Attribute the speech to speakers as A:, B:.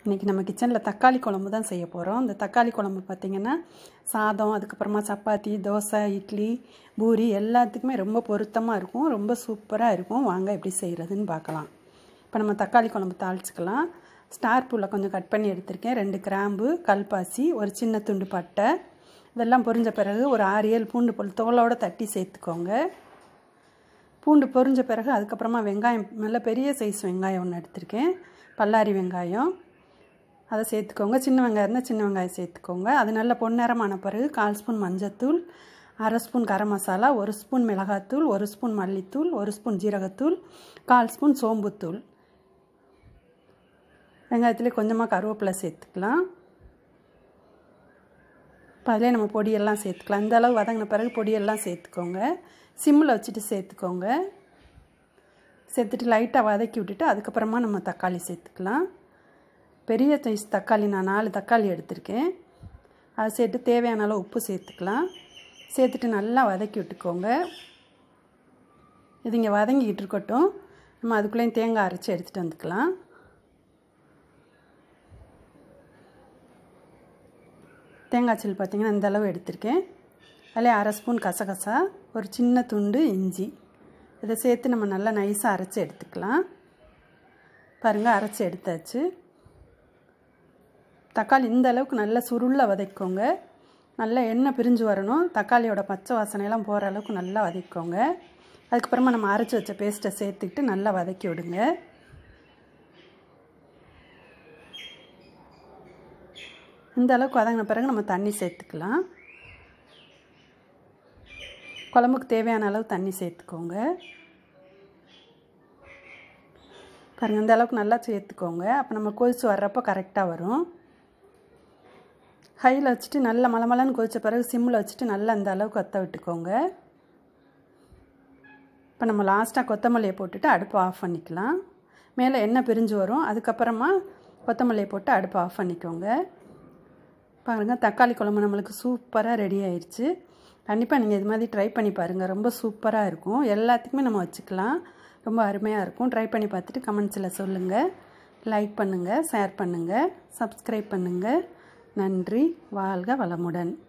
A: இன்றைக்கி நம்ம கிச்சனில் தக்காளி குழம்பு தான் செய்ய போகிறோம் இந்த தக்காளி குழம்பு பார்த்திங்கன்னா சாதம் அதுக்கப்புறமா சப்பாத்தி தோசை இட்லி பூரி எல்லாத்துக்குமே ரொம்ப பொருத்தமாக இருக்கும் ரொம்ப சூப்பராக இருக்கும் வாங்க எப்படி செய்கிறதுன்னு பார்க்கலாம் இப்போ நம்ம தக்காளி குழம்பு தாளிச்சிக்கலாம் ஸ்டார் பூவில் கொஞ்சம் கட் பண்ணி எடுத்திருக்கேன் ரெண்டு கிராம்பு கல்பாசி ஒரு சின்ன துண்டு பட்டை இதெல்லாம் பொரிஞ்ச பிறகு ஒரு ஆறு ஏழு பூண்டு பொல் தோலோடு தட்டி சேர்த்துக்கோங்க பூண்டு பொரிஞ்ச பிறகு அதுக்கப்புறமா வெங்காயம் நல்ல பெரிய சைஸ் வெங்காயம் ஒன்று எடுத்திருக்கேன் பல்லாரி வெங்காயம் அதை சேர்த்துக்கோங்க சின்ன வெங்காயம் இருந்தால் சின்ன வெங்காயம் சேர்த்துக்கோங்க அது நல்ல பொன்னிறமான பிறகு கால் ஸ்பூன் மஞ்சத்தூள் அரை ஸ்பூன் கரம் மசாலா ஒரு ஸ்பூன் மிளகாத்தூள் ஒரு ஸ்பூன் மல்லித்தூள் ஒரு ஸ்பூன் ஜீரகத்தூள் கால் ஸ்பூன் சோம்புத்தூள் வெங்காயத்துலேயே கொஞ்சமாக கருவேப்பிலை சேர்த்துக்கலாம் இப்போ அதிலே நம்ம பொடியெல்லாம் சேர்த்துக்கலாம் இந்த அளவு வதங்கின பிறகு பொடியெல்லாம் சேர்த்துக்கோங்க சிம்மில் வச்சுட்டு சேர்த்துக்கோங்க சேர்த்துட்டு லைட்டாக வதக்கி விட்டுட்டு அதுக்கப்புறமா நம்ம தக்காளி சேர்த்துக்கலாம் பெரிய சைஸ் தக்காளி நான் நாலு தக்காளி எடுத்திருக்கேன் அதை சேர்த்து தேவையான அளவு உப்பு சேர்த்துக்கலாம் சேர்த்துட்டு நல்லா வதக்கி விட்டுக்கோங்க இது இங்கே வதங்கிக்கிட்டு இருக்கட்டும் நம்ம அதுக்குள்ளேயும் தேங்காய் அரைச்சி எடுத்துகிட்டு வந்துக்கலாம் தேங்காய் சில் பார்த்திங்கன்னா இந்த அளவு எடுத்திருக்கேன் அதில் அரை ஸ்பூன் கசகசா ஒரு சின்ன துண்டு இஞ்சி இதை சேர்த்து நம்ம நல்லா நைஸாக அரைச்சி எடுத்துக்கலாம் பாருங்கள் அரைச்சி எடுத்தாச்சு தக்காளி இந்த அளவுக்கு நல்லா சுருள வதக்கிக்கோங்க நல்லா எண்ணெய் பிரிஞ்சு வரணும் தக்காளியோட பச்சை வாசனையெல்லாம் போகிற அளவுக்கு நல்லா வதக்கிக்கோங்க அதுக்கப்புறமா நம்ம அரைச்சி வச்ச பேஸ்ட்டை சேர்த்துக்கிட்டு நல்லா வதக்கி விடுங்க இந்த அளவுக்கு வதங்கின பிறகு நம்ம தண்ணி சேர்த்துக்கலாம் குழம்புக்கு தேவையான அளவு தண்ணி சேர்த்துக்கோங்க பாருங்கள் இந்த அளவுக்கு நல்லா சேர்த்துக்கோங்க அப்போ நம்ம கொதித்து வர்றப்போ கரெக்டாக வரும் ஹையில் வச்சுட்டு நல்லா மலமலன்னு கொதித்த பிறகு சிம்மில் வச்சுட்டு நல்லா அந்த அளவுக்கு கொத்த விட்டுக்கோங்க இப்போ நம்ம லாஸ்ட்டாக கொத்தமல்லியை போட்டுட்டு அடுப்பை ஆஃப் பண்ணிக்கலாம் மேலே எண்ணெய் பிரிஞ்சு வரும் அதுக்கப்புறமா கொத்தமல்லியை போட்டு அடுப்பை ஆஃப் பண்ணிக்கோங்க பாருங்கள் தக்காளி குழம்பு நம்மளுக்கு சூப்பராக ரெடி ஆயிடுச்சு கண்டிப்பாக நீங்கள் இது மாதிரி ட்ரை பண்ணி பாருங்கள் ரொம்ப சூப்பராக இருக்கும் எல்லாத்துக்குமே நம்ம வச்சுக்கலாம் ரொம்ப அருமையாக இருக்கும் ட்ரை பண்ணி பார்த்துட்டு கமெண்ட்ஸில் சொல்லுங்கள் லைக் பண்ணுங்கள் ஷேர் பண்ணுங்கள் சப்ஸ்கிரைப் பண்ணுங்கள் நன்றி வாழ்க வளமுடன்